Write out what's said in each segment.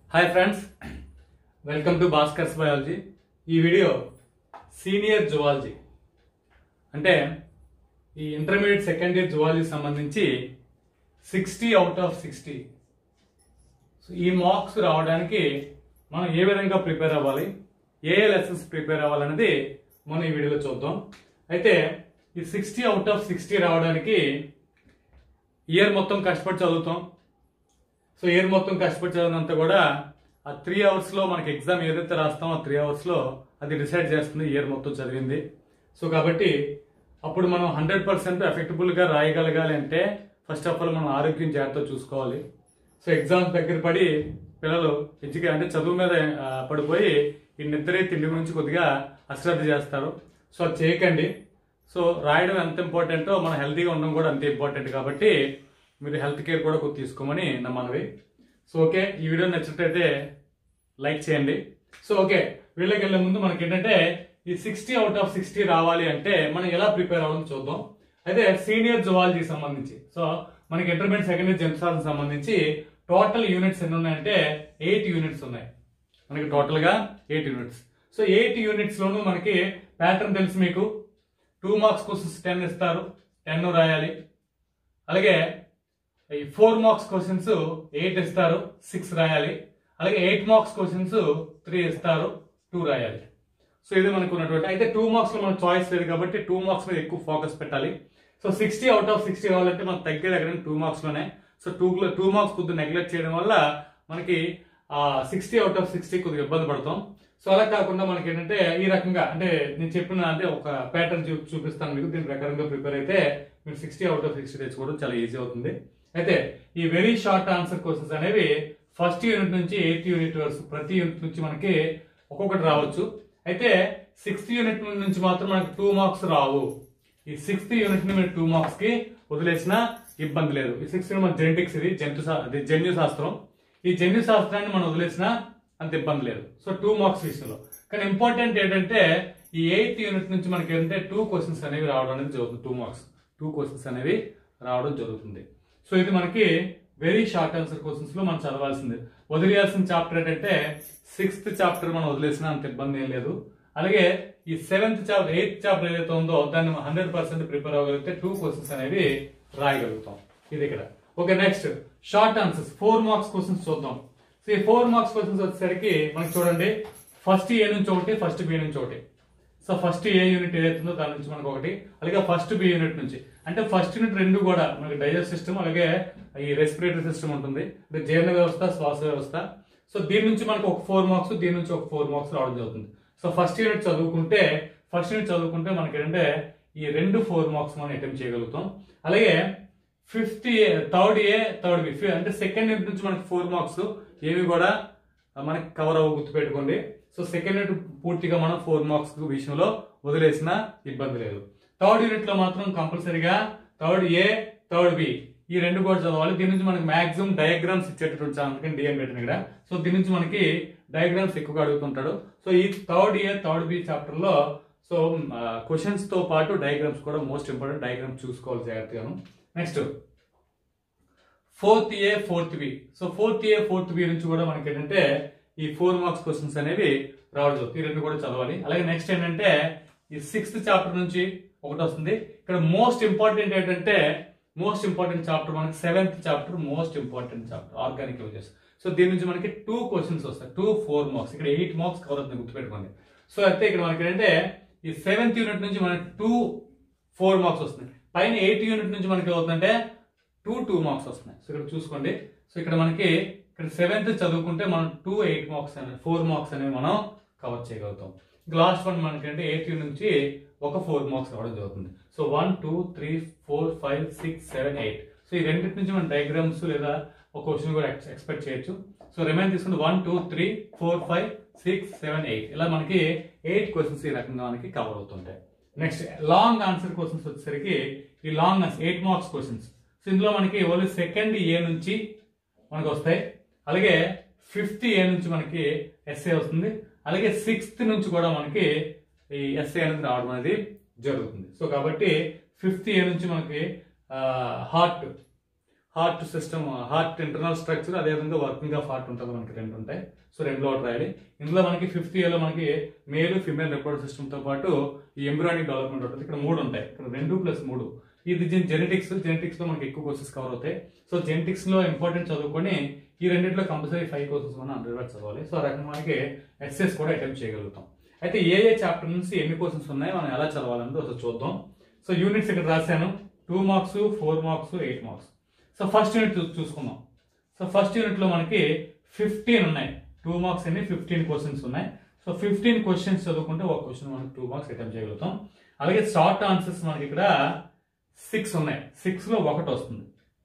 Hi friends welcome to Bhaskar's biology ఈ video senior zoology అంటే ఈ ఇంటర్మీడియట్ సెకండ్ ఇయర్ జువాలజీ సంబంధించి sixty out of sixty so ఈ marks రావడానికి మనం ఏ విధంగా ప్రిపేర్ అవ్వాలి ఏ ఏ లెసన్స్ ప్రిపేర్ అవ్వాలనేది మనం ఈ వీడియోలో చూద్దాం అయితే ఈ సిక్స్టీ అవుట్ ఆఫ్ సిక్స్టీ రావడానికి ఇయర్ మొత్తం కష్టపడి చదువుతాం సో ఇయర్ మొత్తం కష్టపడి చదివినంత కూడా ఆ త్రీ అవర్స్ లో మనకి ఎగ్జామ్ ఏదైతే రాస్తామో ఆ త్రీ అవర్స్ లో అది డిసైడ్ చేస్తుంది ఇయర్ మొత్తం చదివింది సో కాబట్టి అప్పుడు మనం హండ్రెడ్ పర్సెంట్ ఎఫెక్టబుల్ గా రాయగలగాలి అంటే ఫస్ట్ ఆఫ్ ఆల్ మనం ఆరోగ్యం జాగ్రత్త చూసుకోవాలి సో ఎగ్జామ్స్ దగ్గర పడి పిల్లలు ఎడ్యుకే అంటే చదువు మీద ఆ, పడిపోయి ఈ నిద్ర తిండి గురించి కొద్దిగా అశ్రద్ధ చేస్తారు సో అది చేయకండి సో రాయడం ఎంత ఇంపార్టెంటో మన హెల్తీగా ఉండడం కూడా అంతే ఇంపార్టెంట్ కాబట్టి మీరు హెల్త్ కేర్ కూడా కొద్ది తీసుకోమని నా మనవి సో ఓకే ఈ వీడియో నచ్చినట్లయితే లైక్ చేయండి సో ఓకే వీళ్ళకి వెళ్ళే ముందు మనకి ఏంటంటే ఈ సిక్స్టీ అవుట్ ఆఫ్ సిక్స్టీ రావాలి అంటే మనం ఎలా ప్రిపేర్ అవ్వాలని చూద్దాం అయితే సీనియర్ జువాలజీ సంబంధించి సో మనకి ఇంటర్మీడియట్ సెకండ్ ఇయర్ జెమ్సాలకు సంబంధించి టోటల్ యూనిట్స్ ఎన్ని ఉన్నాయంటే ఎయిట్ యూనిట్స్ ఉన్నాయి మనకి టోటల్ గా eight units so eight units లోను మనకి ప్యాటర్న్ తెలుసు మీకు టూ మార్క్స్ క్వశ్చన్స్ టెన్ ఇస్తారు టెన్ రాయాలి అలాగే ఈ ఫోర్ మార్క్స్ క్వశ్చన్స్ ఎయిట్ ఇస్తారు సిక్స్ రాయాలి అలాగే ఎయిట్ మార్క్స్ క్వశ్చన్స్ త్రీ ఇస్తారు టూ రాయాలి సో ఇది మనకు ఉన్నటువంటి అయితే టూ మార్క్స్ లో మనకు చాయిస్ లేదు కాబట్టి టూ మార్క్స్ మీద ఎక్కువ ఫోకస్ పెట్టాలి so sixty out of sixty కావాలంటే మనకు తగ్గేది ఎక్కడ టూ మార్క్స్ లోనే సో టూ టూ మార్క్స్ కొద్దిగా నెగ్లెక్ట్ చేయడం వల్ల మనకి సిక్స్టీ అవుట్ ఆఫ్ సిక్స్టీ కొద్దిగా ఇబ్బంది పడతాం సో అలా కాకుండా మనకి ఏంటంటే ఈ రకంగా అంటే నేను చెప్పిన అంటే ఒక ప్యాటర్న్ చూ చూపిస్తాను మీకు దీని ప్రకారంగా ప్రిపేర్ అయితే మీరు సిక్స్టీ అవుట్ ఆఫ్ సిక్స్టీ తెచ్చుకోవడం చాలా ఈజీ అవుతుంది అయితే ఈ వెరీ షార్ట్ ఆన్సర్ క్వశ్చన్స్ అనేవి ఫస్ట్ యూనిట్ నుంచి ఎయిత్ యూనిట్ వరకు ప్రతి యూనిట్ నుంచి మనకి ఒక్కొక్కటి రావచ్చు అయితే సిక్స్త్ యూనిట్ నుంచి మాత్రం మనకి టూ మార్క్స్ రావు ఈ సిక్స్త్ యూనిట్ ని మీరు టూ మార్క్స్ కి వదిలేసిన ఇబ్బంది లేదు ఈ సిక్స్త్ మన జెనెటిక్స్ ఇది జంతు శా- ఇది జన్యు శాస్త్రం ఈ జన్యు శాస్త్రాన్ని మనం వదిలేసిన అంత ఇబ్బంది లేదు సో టూ మార్క్స్ విషయంలో కానీ ఇంపార్టెంట్ ఏంటంటే ఈ ఎయిత్ యూనిట్ నుంచి మనకి ఏంటంటే టూ క్వశ్చన్స్ అనేవి రావడం అనేది జరుగుతుంది టూ మార్క్స్ టూ క్వశ్చన్స్ అనేవి రావడం జరుగుతుంది సో ఇది మనకి వెరీ షార్ట్ ఆన్సర్ క్వశ్చన్స్ లో మనం చదవాల్సింది వదిలేయాల్సిన చాప్టర్ ఏంటంటే సిక్స్త్ చాప్టర్ మనం వదిలేసిన అంత ఇబ్బంది ఏం లేదు అలాగే ఈ సెవెంత్ చాప్టర్ ఎయిత్ చాప్టర్ ఏదైతే ఉందో దాన్ని హండ్రెడ్ పర్సెంట్ ప్రిపేర్ అవ్వగలిగితే టూ క్వశ్చన్స్ అనేవి రాయగలుగుతాం ఇది ఇక్కడ okay next short answers four marks questions చూద్దాం సో ఈ ఫోర్ మార్క్స్ క్వశ్చన్స్ వచ్చేసరికి మనకి చూడండి ఫస్ట్ ఏ నుంచి ఒకటి ఫస్ట్ బి నుంచి ఒకటి సో ఫస్ట్ ఏ యూనిట్ ఏదైతే ఉందో దాని నుంచి మనకు ఒకటి అలాగే ఫస్ట్ బి యూనిట్ నుంచి అంటే ఫస్ట్ యూనిట్ రెండు కూడా మనకి డైజెస్ట్ సిస్టమ్ అలాగే ఈ రెస్పిరేటరీ సిస్టమ్ ఉంటుంది అంటే జీర్ణ వ్యవస్థ శ్వాస వ్యవస్థ సో దీని నుంచి మనకు ఒక ఫోర్ మార్క్స్ దీని నుంచి ఒక ఫోర్ మార్క్స్ రావడం జరుగుతుంది సో ఫస్ట్ యూనిట్ చదువుకుంటే ఫస్ట్ యూనిట్ చదువుకుంటే మనకి ఏంటంటే ఈ రెండు ఫోర్ మార్క్స్ మనం అటెంప్ట్ చేయగలుగుతాం అలాగే fifth A third A third B అంటే సెకండ్ యూనిట్ నుంచి మనకి ఫోర్ మార్క్స్ ఏవి కూడా మనకి కవర్ అవ్వ గుర్తుపెట్టుకోండి సో సెకండ్ యూనిట్ పూర్తిగా మనం ఫోర్ మార్క్స్ విషయంలో వదిలేసిన ఇబ్బంది లేదు థర్డ్ యూనిట్ లో మాత్రం కంపల్సరీగా థర్డ్ ఏ థర్డ్ బి ఈ రెండు కూడా చదవాలి దీని నుంచి మనకి మాక్సిమం డయాగ్రామ్స్ ఇచ్చేటటువంటి ఛాన్స్ అందుకని డిఎం పెట్టిన ఇక్కడ సో దీని నుంచి మనకి డయాగ్రామ్స్ ఎక్కువగా అడుగుతుంటాడు సో ఈ third A third B chapter లో సో క్వశ్చన్స్ తో పాటు డయాగ్రామ్స్ కూడా మోస్ట్ ఇంపార్టెంట్ డయాగ్రామ్స్ చూసుకోవాలి జాగ్రత్తగాను next fourth A fourth B so fourth A fourth B నుంచి కూడా మనకి ఏంటంటే ఈ ఫోర్ మార్క్స్ క్వశ్చన్స్ అనేవి రావడం జరుగుతుంది. ఈ రెండు కూడా చదవాలి అలాగే నెక్స్ట్ ఏంటంటే ఈ సిక్స్త్ చాప్టర్ నుంచి ఒకటి వస్తుంది ఇక్కడ మోస్ట్ ఇంపార్టెంట్ ఏంటంటే మోస్ట్ ఇంపార్టెంట్ చాప్టర్ మనకి seventh chapter most important chapter organic images so దీని నుంచి మనకి టూ క్వశ్చన్స్ వస్తాయి టూ ఫోర్ మార్క్స్ ఇక్కడ ఎయిట్ మార్క్స్ కవర్ అవుతుంది గుర్తుపెట్టుకోండి సో అయితే ఇక్కడ మనకి ఏంటంటే ఈ సెవెంత్ యూనిట్ నుంచి మనకి టూ ఫోర్ మార్క్స్ వస్తున్నాయి పైన ఎయిట్ యూనిట్ నుంచి మనకి అవుతుందంటే టూ టూ మార్క్స్ వస్తున్నాయి సో ఇక్కడ చూసుకోండి సో ఇక్కడ మనకి ఇక్కడ సెవెంత్ చదువుకుంటే మనం టూ ఎయిట్ మార్క్స్ అనేవి ఫోర్ మార్క్స్ అనేవి మనం కవర్ చేయగలుగుతాం లాస్ట్ వన్ మనకి అంటే ఎయిట్ నుంచి ఒక ఫోర్ మార్క్స్ రావడం జరుగుతుంది so one two three four five six seven eight so ఈ రెండింటి నుంచి మనం డయాగ్రామ్స్ లేదా ఒక క్వశ్చన్ కూడా ఎక్స్పెక్ట్ చేయొచ్చు సో రిమైన్ తీసుకుంటే one two three four five six seven eight ఇలా మనకి ఎయిట్ క్వశ్చన్స్ ఈ రకంగా మనకి కవర్ అవుతుంటాయి నెక్స్ట్ లాంగ్ ఆన్సర్ క్వశ్చన్స్ వచ్చేసరికి ఈ long answer eight marks questions so ఇందులో మనకి ఓన్లీ సెకండ్ ఏ నుంచి మనకు వస్తాయి అలాగే ఫిఫ్త్ ఏ నుంచి మనకి ఎస్ఏ వస్తుంది అలాగే సిక్స్త్ నుంచి కూడా మనకి ఈ ఎస్ఏ అనేది రావడం అనేది జరుగుతుంది సో కాబట్టి ఫిఫ్త్ ఏ నుంచి మనకి heart heart system heart internal structure అదేవిధంగా వర్కింగ్ ఆఫ్ హార్ట్ ఉంటుంది మనకి రెండు ఉంటాయి సో రెండులో ఒకటి రాయాలి ఇందులో మనకి ఫిఫ్త్ ఇయర్లో మనకి మేల్ ఫిమేల్ రిపోర్ట్ సిస్టమ్తో పాటు ఈ ఎంబ్రాయినిక్ డెవలప్మెంట్ ఉంటుంది ఇక్కడ మూడు ఉంటాయి ఇక్కడ రెండు ప్లస్ మూడు ఇది జెనెటిక్స్ జెనెటిక్స్ లో మనకి ఎక్కువ కోర్సెస్ కవర్ అవుతాయి సో జెనెటిక్స్ లో ఇంపార్టెంట్ చదువుకొని ఈ రెండింటిలో కంపల్సరీ ఫైవ్ కోర్సెస్ మనం హండ్రెడ్ వర్డ్స్ చదవాలి సో ఆ రకంగా మనకి ఎస్ఎస్ కూడా అటెంప్ట్ చేయగలుగుతాం అయితే ఏ ఏ చాప్టర్ నుంచి ఎన్ని కోర్సెస్ ఉన్నాయి మనం ఎలా చదవాలన్నది ఒకసారి చూద్దాం సో యూనిట్స్ ఇక్కడ రాశాను two marks four marks eight marks so first unit చూ- చూసుకుందాం సో ఫస్ట్ యూనిట్ లో మనకి ఫిఫ్టీన్ ఉన్నాయి టూ మార్క్స్ అన్ని ఫిఫ్టీన్ క్వశ్చన్స్ ఉన్నాయి సో ఫిఫ్టీన్ క్వశ్చన్స్ చదువుకుంటే ఒక క్వశ్చన్ మనకి టూ మార్క్స్ అటెంప్ట్ చేయగలుగుతాం అలాగే షార్ట్ ఆన్సర్స్ మనకి ఇక్కడ సిక్స్ ఉన్నాయి సిక్స్ లో ఒకటి వస్తుంది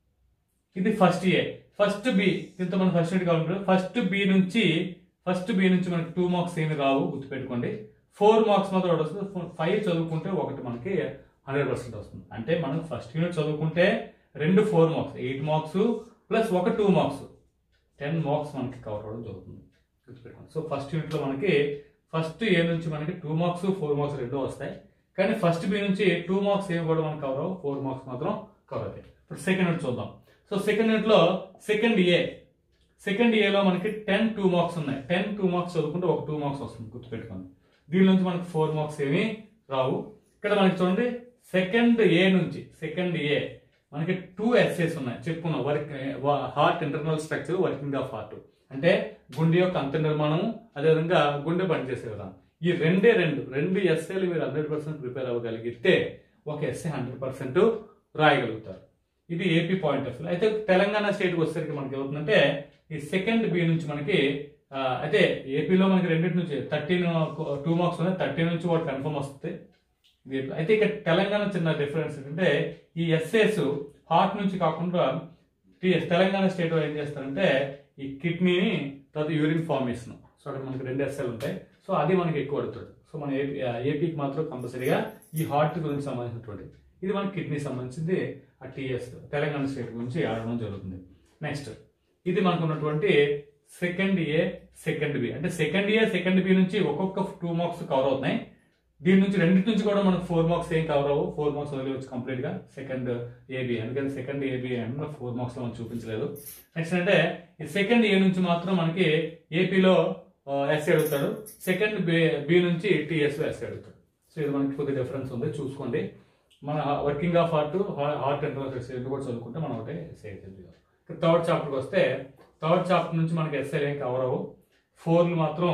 ఇది ఫస్ట్ ఏ ఫస్ట్ బి దీంతో మనం ఫస్ట్ యూనిట్ కావాలంటే ఫస్ట్ బి నుంచి ఫస్ట్ బి నుంచి మనకి టూ మార్క్స్ ఏమి రావు గుర్తుపెట్టుకోండి ఫోర్ మార్క్స్ మాత్రం ఒకటి వస్తుంది ఫైవ్ చదువుకుంటే ఒకటి మనకి హండ్రెడ్ పర్సెంట్ వస్తుంది అంటే మనం ఫస్ట్ యూనిట్ చదువుకుంటే రెండు four marks eight marks plus ఒక టూ మార్క్స్ టెన్ మార్క్స్ మనకి కవర్ అవ్వడం జరుగుతుంది గుర్తుపెట్టుకోండి సో ఫస్ట్ యూనిట్ లో మనకి ఫస్ట్ ఏ నుంచి మనకి టూ మార్క్స్ ఫోర్ మార్క్స్ రెండు వస్తాయి కానీ ఫస్ట్ బి నుంచి టూ మార్క్స్ ఏమి కూడా మనకి కవర్ అవ్వవు ఫోర్ మార్క్స్ మాత్రం కవర్ అవుతాయి ఇప్పుడు సెకండ్ యూనిట్ చూద్దాం సో సెకండ్ యూనిట్ లో సెకండ్ ఏ సెకండ్ ఏలో మనకి టెన్ టూ మార్క్స్ ఉన్నాయి టెన్ టూ మార్క్స్ చదువుకుంటే ఒక టూ మార్క్స్ వస్తుంది గుర్తుపెట్టుకోండి దీని నుంచి మనకి ఫోర్ మార్క్స్ ఏమి రావు ఇక్కడ మనకి చూడండి సెకండ్ ఏ నుంచి సెకండ్ ఏ మనకి టూ ఎస్ఏస్ ఉన్నాయి చెప్పుకున్నాం work heart internal structure working of heart అంటే గుండె యొక్క అంత నిర్మాణం అదేవిధంగా గుండె పనిచేసే విధానం ఈ రెండే రెండు రెండు ఎస్ఏలు మీరు హండ్రెడ్ పర్సెంట్ ప్రిపేర్ అవ్వగలిగితే ఒక ఎస్ఏ హండ్రెడ్ పర్సెంట్ రాయగలుగుతారు ఇది ఏపీ పాయింట్ ఆఫ్ వ్యూ అయితే తెలంగాణ స్టేట్కి వచ్చేసరికి మనకి ఏమవుతుందంటే ఈ సెకండ్ బి నుంచి మనకి ఆ, అయితే ఏపీలో మనకి రెండింటి నుంచి థర్టీన్ టూ మార్క్స్ ఉన్నాయి థర్టీన్ నుంచి వాటి కన్ఫర్మ్ వస్తుంది ఇది ఏపీ. అయితే ఇక్కడ తెలంగాణ చిన్న డిఫరెన్స్ ఏంటంటే ఈ ఎస్ఎస్ హార్ట్ నుంచి కాకుండా టి- తెలంగాణ స్టేట్ ఏం చేస్తారంటే ఈ కిడ్నీని తర్వాత యూరిన్ ఫార్మేషన్ సో అక్కడ మనకి రెండు ఎస్ఎల్ ఉంటాయి సో అది మనకి ఎక్కువ అడుగుతాడు సో మన ఏపీ ఏపీకి మాత్రం కంపల్సరీగా ఈ హార్ట్ గురించి సంబంధించినటువంటి ఇది మన కిడ్నీ సంబంధించింది ఆ టీఎస్ తెలంగాణ స్టేట్ గురించి ఆడడం జరుగుతుంది నెక్స్ట్ ఇది మనకు ఉన్నటువంటి సెకండ్ ఏ సెకండ్ బి అంటే సెకండ్ ఏ సెకండ్ బి నుంచి ఒక్కొక్క టూ మార్క్స్ కవర్ అవుతున్నాయి దీని నుంచి రెండింటి నుంచి కూడా మనకు ఫోర్ మార్క్స్ ఏం కవర్ అవ్వవు ఫోర్ మార్క్స్ వదిలేవచ్చు కంప్లీట్ గా సెకండ్ ఏబి అందుకని సెకండ్ ఏబి అంటే ఫోర్ మార్క్స్ లో మనం చూపించలేదు నెక్స్ట్ అంటే ఈ సెకండ్ ఏ నుంచి మాత్రం మనకి ఏపీలో ఎస్ఏ అడుగుతాడు సెకండ్ బి నుంచి టీఎస్ లో ఎస్ఏ అడుగుతాడు సో ఇది మనకి కొద్దిగా డిఫరెన్స్ ఉంది చూసుకోండి మన working of heart heart and రెండు కూడా చదువుకుంటే మనం ఒకటే ఎస్ఏ థర్డ్ చాప్టర్కి వస్తే థర్డ్ చాప్టర్ నుంచి మనకి ఎస్ఏ ఏం కవర్ అవ్వవు ఫోర్లు మాత్రం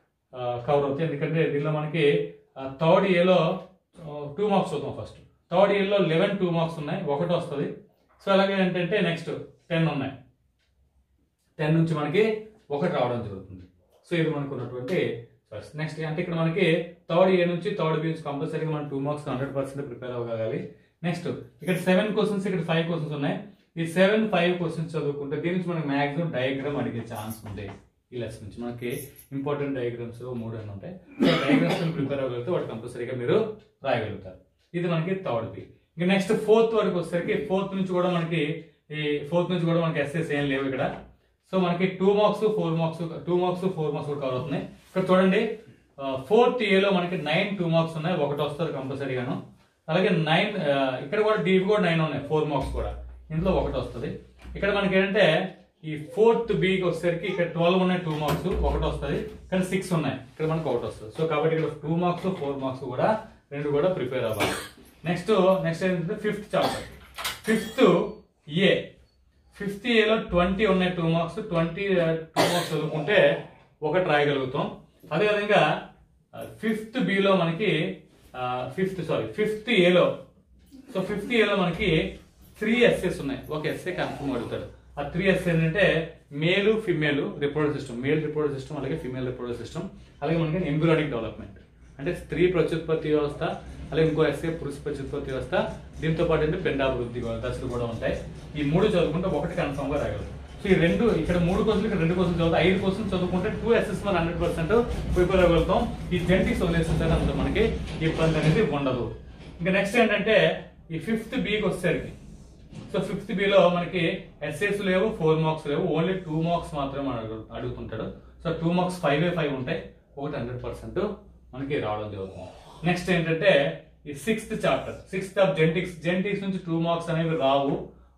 కవర్ అవుతాయి ఎందుకంటే దీనిలో మనకి థర్డ్ ఏలో టూ మార్క్స్ చూద్దాం ఫస్ట్ థర్డ్ ఇయర్లో లెవెన్ టూ మార్క్స్ ఉన్నాయి ఒకటి వస్తుంది సో అలాగే ఏంటంటే నెక్స్ట్ టెన్ ఉన్నాయి టెన్ నుంచి మనకి ఒకటి రావడం జరుగుతుంది సో ఇది మనకు ఉన్నటువంటి ఫస్ట్ నెక్స్ట్ అంటే ఇక్కడ మనకి థర్డ్ ఇయర్ నుంచి థర్డ్ బి నుంచి కంపల్సరీగా మనం two marks hundred percent prepare అవ్వగలగాలి నెక్స్ట్ ఇక్కడ సెవెన్ క్వశ్చన్స్ ఇక్కడ ఫైవ్ క్వశ్చన్స్ ఉన్నాయి ఈ సెవెన్ ఫైవ్ క్వశ్చన్స్ చదువుకుంటే దీని నుంచి మనకి మాక్సిమం డయాగ్రామ్ అడిగే ఛాన్స్ ఉంది ఈ లెసన్ నుంచి మనకి ఇంపార్టెంట్ డయాగ్రామ్స్ మూడు అని ఉంటాయి డయాగ్రామ్స్ ప్రిపేర్ అవ్వగలిగితే వాటి కంపల్సరీగా మీరు రాయగలుగుతారు ఇది మనకి థర్డ్ బి ఇంకా నెక్స్ట్ ఫోర్త్ వరకు వచ్చేసరికి ఫోర్త్ నుంచి కూడా మనకి ఈ ఫోర్త్ నుంచి కూడా మనకి ఎస్ఎస్ ఏం లేవు ఇక్కడ సో మనకి two marks four marks two marks four marks కూడా కవర్ అవుతున్నాయి ఇక్కడ చూడండి ఫోర్త్ లో మనకి నైన్ టూ మార్క్స్ ఉన్నాయి ఒకటి వస్తుంది కంపల్సరీగాను అలాగే నైన్ ఇక్కడ కూడా డీప్ కూడా నైన్ ఉన్నాయి ఫోర్ మార్క్స్ కూడా ఇందులో ఒకటి వస్తుంది ఇక్కడ మనకి ఏంటంటే ఈ ఫోర్త్ బీకి వచ్చేసరికి ఇక్కడ ట్వెల్వ్ ఉన్నాయి టూ మార్క్స్ ఒకటి వస్తుంది ఇక్కడ సిక్స్ ఉన్నాయి ఇక్కడ మనకు ఒకటి వస్తుంది సో కాబట్టి ఇక్కడ టూ మార్క్స్ ఫోర్ మార్క్స్ కూడా రెండు కూడా ప్రిపేర్ అవ్వాలి నెక్స్ట్ నెక్స్ట్ ఏంటంటే fifth chapter fifth A fifth ఏలో ట్వంటీ ఉన్నాయి two marks twenty two marks చదువుకుంటే ఒకటి రాయగలుగుతాం అదేవిధంగా ఫిఫ్త్ బిలో మనకి ఫిఫ్త్ సారీ ఫిఫ్త్ ఏలో సో ఫిఫ్త్ ఏలో మనకి త్రీ ఎస్ఎస్ ఉన్నాయి ఒక ఎస్ఏ కన్ఫర్మ్ అడుగుతాడు ఆ త్రీ ఎస్ ఏంటంటే male female reproductive system male reproductive system అలాగే ఫిమేల్ రిప్రొడక్టివ్ సిస్టమ్ అలాగే మనకి ఎంబ్రియానిక్ డెవలప్మెంట్ అంటే స్త్రీ ప్రత్యుత్పత్తి వ్యవస్థ అలాగే ఇంకో ఎస్ఏ పురుష ప్రత్యుత్పత్తి వ్యవస్థ దీంతో పాటు అంటే పిండాభివృద్ధి దశలు కూడా ఉంటాయి ఈ మూడు చదువుకుంటే ఒకటి కన్ఫర్మ్ గా రాగలరు సో ఈ రెండు ఇక్కడ మూడు క్వశ్చన్లు ఇక్కడ రెండు క్వశ్చన్ చదువుతాయి ఐదు క్వశ్చన్ చదువుకుంటే టూ ఎస్ఎస్ మన హండ్రెడ్ పర్సెంట్ ప్రిపేర్ అవ్వగలుగుతాం ఈ జెంటిక్స్ వదిలేస్తుంటే అంత మనకి ఇబ్బంది అనేది ఉండదు ఇంకా నెక్స్ట్ ఏంటంటే ఈ ఫిఫ్త్ బీకి వచ్చేసరికి సో ఫిఫ్త్ బిలో మనకి ఎస్ఎస్ లేవు ఫోర్ మార్క్స్ లేవు ఓన్లీ టూ మార్క్స్ మాత్రమే అడుగు- అడుగుతుంటాడు so two marks five five ఉంటాయి ఒకటి హండ్రెడ్ పర్సెంట్ మనకి రావడం జరుగుతుంది నెక్స్ట్ ఏంటంటే ఈ sixth chapter sixth of genetics genetics నుంచి టూ మార్క్స్ అనేవి రావు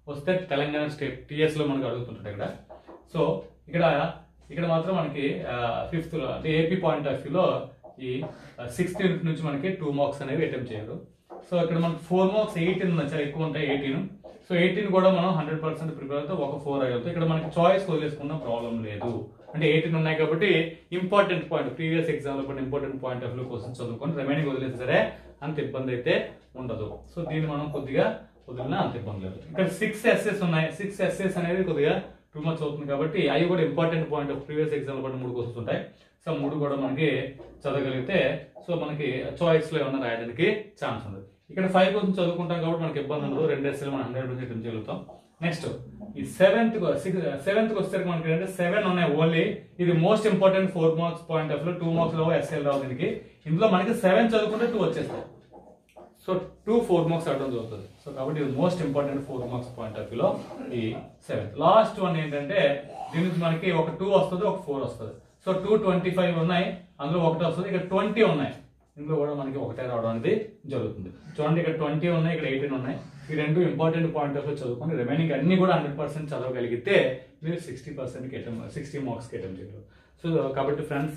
వస్తే తెలంగాణ స్టేట్ టీఎస్ లో మనకు అడుగుతుంటాడు ఇక్కడ సో ఇక్కడ ఇక్కడ మాత్రం మనకి ఫిఫ్త్ లో అంటే ఏపీ పాయింట్ ఆఫ్ వ్యూలో ఈ సిక్స్త్ యూనిట్ నుంచి మనకి టూ మార్క్స్ అనేవి అటెంప్ట్ చేయరు సో ఇక్కడ మనకి ఫోర్ మార్క్స్ ఎయిటీన్ ఉన్నాయి చాలా ఎక్కువ ఉంటాయి ఎయిటీన్ సో ఎయిటీన్ కూడా మనం హండ్రెడ్ పర్సెంట్ ప్రిపేర్ అవుతే ఒక ఫోర్ అయ్యి ఇక్కడ మనకి చాయిస్ వదిలేసుకున్న ప్రాబ్లం లేదు అంటే ఎయిటీన్ ఉన్నాయి కాబట్టి ఇంపార్టెంట్ పాయింట్ ప్రీవియస్ ఎగ్జామ్ లో కూడా ఇంపార్టెంట్ పాయింట్ ఆఫ్ వ్యూ కోసం చదువుకొని రిమైనింగ్ వదిలేసి సరే అంత ఇబ్బంది అయితే ఉండదు సో దీన్ని మనం కొద్దిగా వదిలినా అంత ఇబ్బంది లేదు ఇక్కడ సిక్స్ ఎస్ఎస్ ఉన్నాయి సిక్స్ ఎస్ఎస్ అనేది కొద్దిగా టూ మచ్ అవుతుంది కాబట్టి అవి కూడా important point of previous exam లో కూడా మూడు క్వశ్చన్స్ ఉంటాయి సో మూడు కూడా మనకి చదవగలిగితే సో మనకి చాయిస్ లో ఏమన్నా రాయడానికి ఛాన్స్ ఉంది ఇక్కడ ఫైవ్ క్వశ్చన్ చదువుకుంటాం కాబట్టి మనకి ఇబ్బంది ఉండదు రెండు ఎస్ఎల్ మనం హండ్రెడ్ పర్సెంట్ చేయగలుగుతాం నెక్స్ట్ ఈ సెవెంత్ సిక్స్ సెవెంత్ వచ్చేసరికి మనకి ఏంటంటే సెవెన్ ఉన్నాయి ఓన్లీ ఇది most important four marks point of లో టూ మార్క్స్ లో ఎస్ఎల్ రావు దీనికి ఇందులో మనకి సెవెన్ చదువుకుంటే టూ వచ్చేస్తాయి సో టూ ఫోర్ మార్క్స్ అవ్వడం జరుగుతుంది సో కాబట్టి ఇది most important four marks point of వ్యూలో ఈ సెవెంత్ లాస్ట్ వన్ ఏంటంటే దీనికి మనకి ఒక టూ వస్తుంది ఒక ఫోర్ వస్తుంది సో టూ ట్వంటీ ఫైవ్ ఉన్నాయి అందులో ఒకటి వస్తుంది ఇక్కడ ట్వంటీ ఉన్నాయి ఇందులో కూడా మనకి ఒకటే రావడం అనేది జరుగుతుంది చూడండి ఇక్కడ ట్వంటీ ఉన్నాయి ఇక్కడ ఎయిటీన్ ఉన్నాయి ఈ రెండు ఇంపార్టెంట్ పాయింట్ ఆఫ్ వ్యూ చదువుకొని రిమైనింగ్ అన్ని కూడా హండ్రెడ్ పర్సెంట్ చదవగలిగితే మీరు సిక్స్టీ పర్సెంట్కి అటెంప్ సిక్స్టీ మార్క్స్కి అటెంప్ట్ చేయగలరు సో కాబట్టి ఫ్రెండ్స్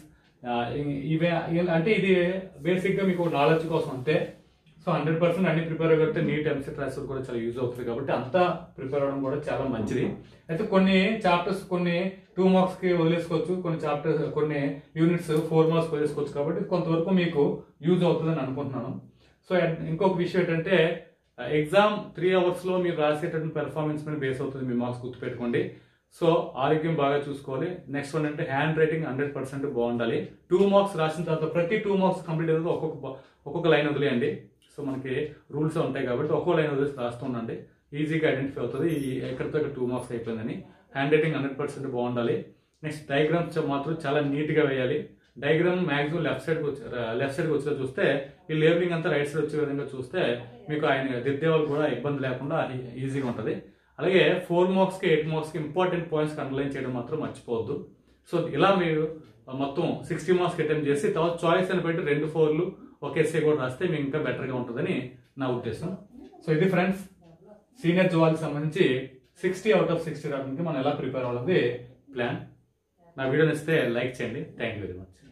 ఇవే అంటే ఇది బేసిక్గా మీకు నాలెడ్జ్ కోసం అంతే సో హండ్రెడ్ పర్సెంట్ అన్ని ప్రిపేర్ అవ్వకపోతే నీట్ ఎంసెట్ రాసి కూడా చాలా యూజ్ అవుతుంది కాబట్టి అంతా ప్రిపేర్ అవ్వడం కూడా చాలా మంచిది అయితే కొన్ని చాప్టర్స్ కొన్ని టూ మార్క్స్ కి వదిలేసుకోవచ్చు కొన్ని చాప్టర్స్ కొన్ని యూనిట్స్ ఫోర్ మార్క్స్ వదిలేసుకోవచ్చు కాబట్టి కొంతవరకు మీకు యూజ్ అవుతుందని అనుకుంటున్నాను సో ఇంకొక విషయం ఏంటంటే ఎగ్జామ్ త్రీ అవర్స్ లో మీరు రాసేటటువంటి పెర్ఫార్మెన్స్ మీద బేస్ అవుతుంది మీ మార్క్స్ గుర్తుపెట్టుకోండి సో ఆరోగ్యం బాగా చూసుకోవాలి నెక్స్ట్ వన్ అంటే హ్యాండ్ రైటింగ్ హండ్రెడ్ పర్సెంట్ బాగుండాలి టూ మార్క్స్ రాసిన తర్వాత ప్రతి టూ మార్క్స్ కంప్లీట్ అయితే ఒక్కొక్క బ- ఒక్కొక్క లైన్ వదిలేయండి సో మనకి రూల్స్ ఉంటాయి కాబట్టి ఒక్కో లైన్ వదిలేసి రాస్తూ ఉండండి ఈజీగా ఐడెంటిఫై అవుతుంది ఈ ఎక్కడితో ఇక్కడ టూ మార్క్స్ అయిపోయిందని హ్యాండ్ రైటింగ్ హండ్రెడ్ పర్సెంట్ బాగుండాలి నెక్స్ట్ డయాగ్రామ్స్ మాత్రం చాలా నీట్ గా వేయాలి diagram maximum left side left side వచ్చేలా చూస్తే ఈ లేబులింగ్ అంతా రైట్ సైడ్ వచ్చే విధంగా చూస్తే మీకు ఆయన దిద్దే వాళ్ళు కూడా ఇబ్బంది లేకుండా ఈజీగా ఉంటుంది అలాగే ఫోర్ మార్క్స్ కి ఎయిట్ మార్క్స్ కి ఇంపార్టెంట్ పాయింట్స్ అండర్లైన్ చేయడం మాత్రం మర్చిపోవద్దు సో ఇలా మీరు మొత్తం సిక్స్టీ మార్క్స్ అటెంప్ట్ చేసి తర్వాత చాయిస్ అని పెట్టి రెండు ఫోర్లు ఒక ఎస్ఏ కూడా రాస్తే మీకు ఇంకా బెటర్గా ఉంటుందని నా ఉద్దేశం సో ఇది ఫ్రెండ్స్ సీనియర్ జువాల్కి సంబంధించి సిక్స్టీ అవుట్ ఆఫ్ సిక్స్టీ రావడానికి మనం ఎలా ప్రిపేర్ అవ్వాలి ప్లాన్ నా వీడియోని ఇస్తే లైక్ చేయండి థ్యాంక్ యూ వెరీ మచ్